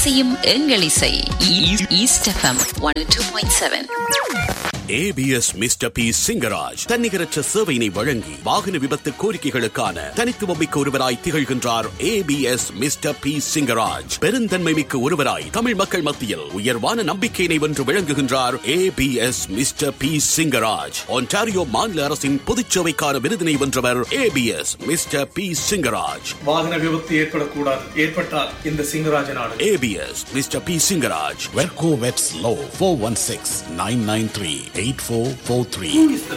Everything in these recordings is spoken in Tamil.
இசையும் எங்கள் இசை east FM one two point seven ABS mister P Singaraj தன்னிகரற்ற சேவையினை வழங்கி வாகன விபத்து கோரிக்கைகளுக்கான தனித்துவமிக்க ஒருவராய் திகழ்கின்றார் ஏபிஎஸ் மிஸ்டர் பி சிங்கராஜ் பெருந்தன்மை மிக்க ஒருவராய் தமிழ் மக்கள் மத்தியில் உயர்வான நம்பிக்கையினை வென்று விளங்குகின்றார் ABS mister P Singaraj Ontario மாநில அரசின் பொதுச்சேவைக்கான விருதினை வென்றவர் ஏபிஎஸ் மிஸ்டர் பி சிங்கராஜ் வாகன விபத்து ஏற்படக்கூடாது ஏற்பட்டால் இந்த சிங்கராஜ நாடு ஏபிஎஸ் மிஸ்டர் பி சிங்கராஜ் வெர்கோ வெட்ஸ் லோ four one six nine nine three eight four four three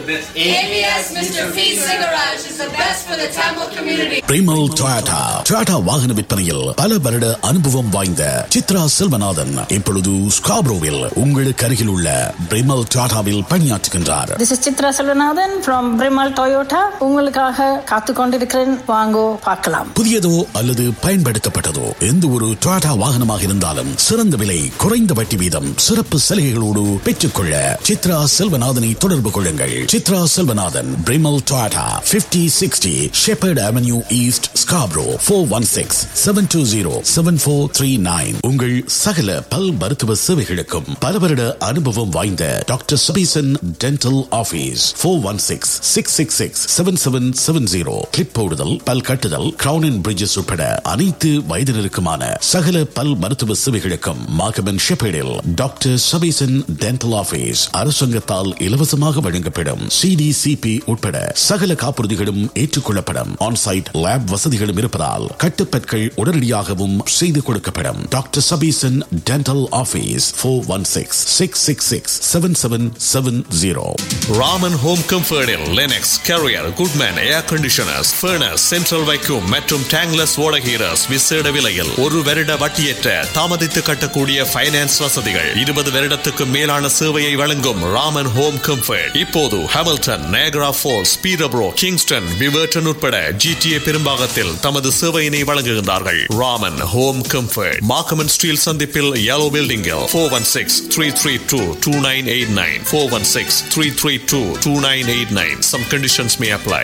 ABS Mr. P. Cigarage is the best for the Tamil community. Primal Toyota Toyota வாகன விற்பனையில் பல வருட அனுபவம் வாய்ந்த சித்ரா செல்வநாதன் இப்பொழுது ஸ்காப்ரோவில் உங்களுக்கு அருகில் உள்ள பிரிமல் டொயாட்டாவில் பணியாற்றுகின்றார் This is Chitra Selvanathan from Brimal Toyota. உங்களுக்காக காத்து கொண்டிருக்கிறேன் வாங்கோ பார்க்கலாம் புதியதோ அல்லது பயன்படுத்தப்பட்டதோ எந்த ஒரு டொயாட்டா வாகனமாக இருந்தாலும் சிறந்த விலை குறைந்த வட்டி வீதம் சிறப்பு சலுகைகளோடு பெற்றுக்கொள்ள சித்ரா செல்வநாதனை தொடர்பு கொள்ளுங்கள் Chitra Selvanathan Primal Toyota 5060 sixty Sheppard avenue east Scarborough four one six seven two zero seven four three nine உங்கள் சகல பல் மருத்துவ சேவைகளுக்கும் பல வருட அனுபவம் வாய்ந்த doctor Sabesan dental office four one six six six six seven seven seven zero clip போடுதல் பல் கட்டுதல் கிரவுன் அண்ட் பிரிட்ஜஸ் உட்பட அனைத்து வயதினருக்குமான சகல பல் மருத்துவ சேவைகளுக்கும் மாகமன் ஷெப்பேடில் டாக்டர் சபீசன் டென்டல் ஆபீஸ் அரசாங்கத்தால் இலவசமாக வழங்கப்படும் சிடிசிபி உட்பட சகல காப்புறுதிகளும் ஏற்றுக்கொள்ளப்படும் ஆன்சைட் லேப் வசதிகளும் இருப்பதால் கட்டுப்பற்கள் உடனடியாகவும் செய்து கொடுக்கப்படும் doctor Sabesan dental office four one six six six six seven seven seven zero Raman home கம்ஃபர்டில் Lennox Carrier Goodman air conditioners furnace central வைக்கும் மற்றும் டேங்லஸ் ஓடகீரஸ் விசேட விலையில் ஒரு வருட வட்டியற்ற தாமதித்து கட்டக்கூடிய ஃபைனான்ஸ் வசதிகள் இருபது வருடத்துக்கு மேலான சேவையை வழங்கும் ராமன் ஹோம் கம்ஃபர்ட் இப்போது Hamilton Niagara Falls Peterborough Kingston விவர்டன் உட்பட ஜிடிஏ பெரும்பாகத்தில் தமது சேவையினை வழங்குகின்றார்கள் Raman home comfort Markham Steeles சந்திப்பில் yellow பில்டிங்கில் four one six three three two two nine eight nine four one six three three two two nine eight nine some conditions may apply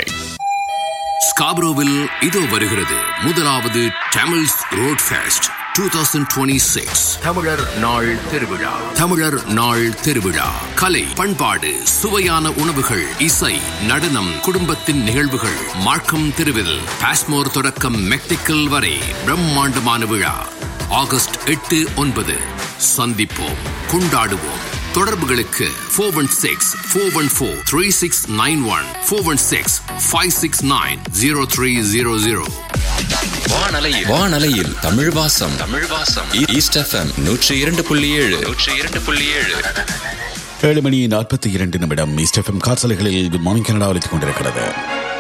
ஸ்காப்ரோவில் இதோ வருகிறது முதலாவது தமிழ்ஸ் ரோட் ஃபெஸ்ட் 2026 தமிழர் நாள் திருவிழா தமிழர் நாள் திருவிழா கலை பண்பாடு சுவையான உணவுகள் இசை நடனம் குடும்பத்தின் நிகழ்வுகள் மார்க்கம் திருவில் பாஸ்மோர் தொடக்கம் மெக்டிக்கல் வரை பிரம்மாண்டமான விழா ஆகஸ்ட் எட்டு ஒன்பது சந்திப்போம் கொண்டாடுவோம் தொடர்புகளுக்கு four one six four one four three six nine one four one six five six nine zero three zero zero வானலையில் வானலையில் தமிழ் வாசம் தமிழ் வாசம் ஈஸ்ட் எஃப்எம் நூற்றி இரண்டு புள்ளி ஏழு நூற்றி இரண்டு புள்ளி ஏழு ஏழு மணி நாற்பத்தி இரண்டு நிமிடம் இஸ்டெஃபம் காற்சலைகளில் குட் மார்னிங் கனடா ஒலித்துக் கொண்டிருக்கிறது